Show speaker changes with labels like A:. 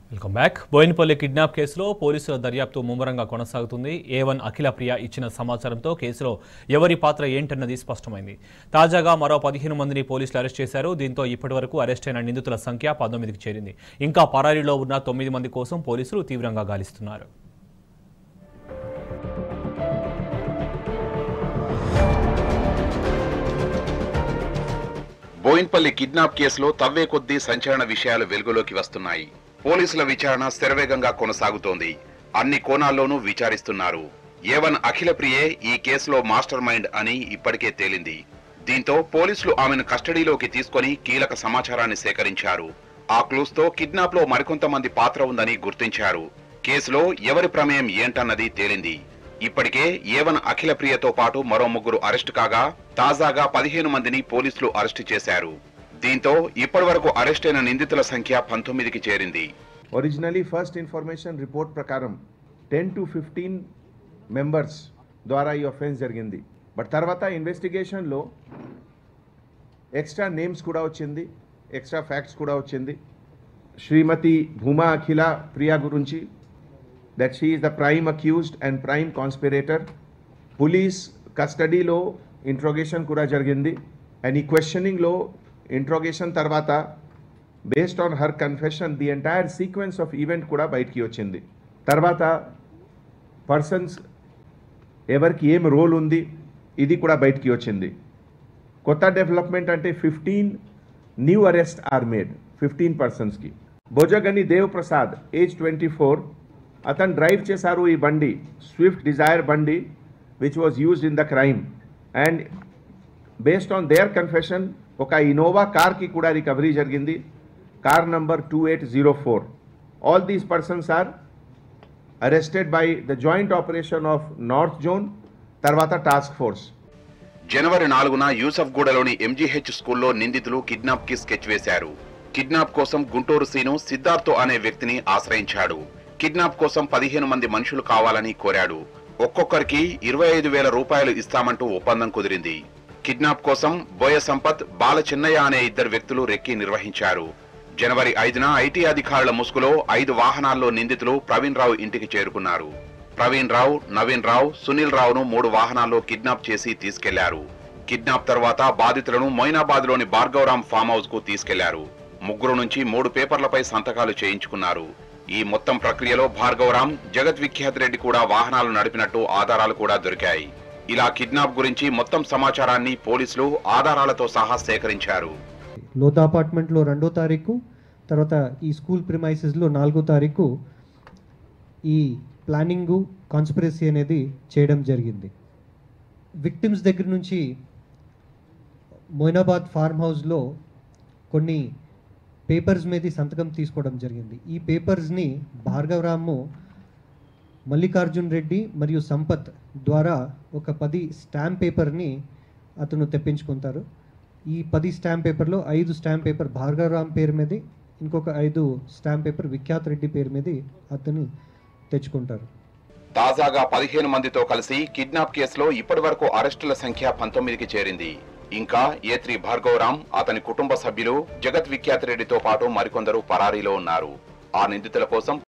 A: welcome back Boinapalli kidnap కేసులో పోలీసుల దర్యాప్తు ముమ్మరంగా కొనసాగుతుంది ఏ వన్ అఖిల ప్రియ ఇచ్చిన సమాచారంతో కేసులో ఎవరి పాత్ర ఏంటన్నది స్పష్టమైంది తాజాగా మరో పదిహేను మందిని పోలీసులు అరెస్ట్ చేశారు దీంతో ఇప్పటివరకు అరెస్ట్ అయిన నిందితుల సంఖ్య పంతొమ్మిదికి చేరింది ఇంకా పరారీలో ఉన్న తొమ్మిది మంది కోసం పోలీసులు తీవ్రంగా గాలిస్తున్నారు
B: బోయిన్పల్లి కిడ్నాప్ కేసులో తవ్వే కొద్దీ సంచలన విషయాలు వెలుగులోకి వస్తున్నాయి పోలీసుల విచారణ శరవేగంగా కొనసాగుతోంది అన్ని కోణాల్లోనూ విచారిస్తున్నారు ఏవన్ అఖిల ప్రియే ఈ కేసులో మాస్టర్ మైండ్ అని ఇప్పటికే తేలింది దీంతో పోలీసులు ఆమెను కస్టడీలోకి తీసుకొని కీలక సమాచారాన్ని సేకరించారు ఆ క్లూస్ తో కిడ్నాప్ లో మరికొంతమంది పాత్ర ఉందని గుర్తించారు కేసులో ఎవరి ప్రమేయం ఏంటన్నది తేలింది ఇప్పటికే ఏవన్ అఖిల ప్రియతో పాటు మరో ముగ్గురు అరెస్టు కాగా తాజాగా పదిహేను మందిని పోలీసులు అరెస్టు చేశారు దీంతో ఇప్పటివరకు అరెస్టైన నిందితుల సంఖ్య పంతొమ్మిదికి చేరింది
C: ఒరిజినలీ ఫస్ట్ ఇన్ఫర్మేషన్ రిపోర్ట్ ప్రకారం టెన్ టు ఫిఫ్టీన్ మెంబర్స్ ద్వారా ఈ ఒఫెన్స్ జరిగింది బట్ తర్వాత ఇన్వెస్టిగేషన్లో ఎక్స్ట్రా నేమ్స్ కూడా వచ్చింది ఎక్స్ట్రా ఫ్యాక్ట్స్ కూడా వచ్చింది శ్రీమతి భూమా అఖిల ప్రియా గురించి that she is the prime accused and prime conspirator police కస్టడీలో ఇంట్రోగేషన్ కూడా జరిగింది అండ్ ఈ క్వశ్చనింగ్లో ఇంట్రోగేషన్ తర్వాత based on her confession the entire sequence of event కూడా బయటికి వచ్చింది తర్వాత పర్సన్స్ ఎవరికి ఏం రోల్ ఉంది ఇది కూడా బయటికి వచ్చింది కొత్త డెవలప్మెంట్ అంటే fifteen new arrest are made fifteen పర్సన్స్కి Bhojagani Dev Prasad age twenty four అతను డ్రైవ్ చేశారు ఈ బండి స్విఫ్ట్ డిజైర్ బండి which was used in the crime and based on their confession ఒక ఇనోవా కార్కి కూడా రికవరీ జరిగింది car number two eight zero four all these persons are arrested by the joint operation of north zone తర్వాత task force
B: జనవరి నాలుగున యూసఫ్ గూడలోని MGH స్కూల్లో నిందితులు కిడ్నాప్ కి స్కెచ్ వేశారు కిడ్నాప్ కోసం గుంటూరు సీను సిద్ధార్థ్ అనే వ్యక్తిని ఆశ్రయించాడు కిడ్నాప్ కోసం పదిహేను మంది మనుషులు కావాలని కోరాడు ఒక్కొక్కరికి ఇరవై ఐదు వేల రూపాయలు ఇస్తామంటూ ఒప్పందం కుదిరింది కిడ్నాప్ కోసం బోయ సంపత్ బాల చిన్నయ్య అనే ఇద్దరు వ్యక్తులు రెక్కి నిర్వహించారు జనవరి ఐదున ఐటీ అధికారుల ముసుగులో ఐదు వాహనాల్లో నిందితులు ప్రవీణ్ రావు ఇంటికి చేరుకున్నారు ప్రవీణ్ రావు నవీన్ రావు సునీల్ రావును మూడు వాహనాల్లో కిడ్నాప్ చేసి తీసుకెళ్లారు కిడ్నాప్ తర్వాత బాధితులను మొయినాబాద్ లోని భార్గవరాం ఫామ్ హౌస్ కు తీసుకెళ్లారు ముగ్గురు నుంచి మూడు పేపర్లపై సంతకాలు చేయించుకున్నారు ఈ మొత్తం ప్రక్రియలో భార్గవరాం జగత్ విఖ్యాత్ రెడ్డి కూడా వాహనాలు నడిపినట్టు ఆధారాలు కూడా దొరికాయి ఇలా కిడ్నాప్ గురించి మొత్తం సమాచారాన్ని పోలీసులు ఆధారాలతో సహా సేకరించారు
D: లోతా అపార్ట్మెంట్లో రెండో తారీఖు తర్వాత ఈ స్కూల్ ప్రిమైసెస్లో నాలుగో తారీఖు ఈ ప్లానింగు కాన్స్పిరసీ అనేది చేయడం జరిగింది విక్టిమ్స్ దగ్గర నుంచి మొయినాబాద్ ఫార్మ్ హౌస్లో కొన్ని పేపర్స్ మీద సంతకం తీసుకోవడం జరిగింది ఈ పేపర్స్ని భార్గవరాము మల్లికార్జున్ రెడ్డి మరియు సంపత్ ద్వారా ఒక పది స్టాంప్ పేపర్ని అతను తెప్పించుకుంటారు ఈ పది స్టాంప్ పేపర్లో ఐదు స్టాంప్ పేపర్ భార్గవరామ్ పేరు మీద ఇంకొక ఐదు స్టాంప్ పేపర్ విఖ్యాత్ రెడ్డి పేరు మీద అతను తెచ్చుకుంటారు
B: తాజాగా పదిహేను మందితో కలిసి కిడ్నాప్ కేసులో ఇప్పటి వరకు అరెస్టుల సంఖ్య పంతొమ్మిదికి చేరింది ఇంకా ఏ త్రీ భార్గవరాం అతని కుటుంబ సభ్యులు జగత్ విఖ్యాత్ రెడ్డితో పాటు మరికొందరు పరారీలో ఉన్నారు ఆ నిందితుల కోసం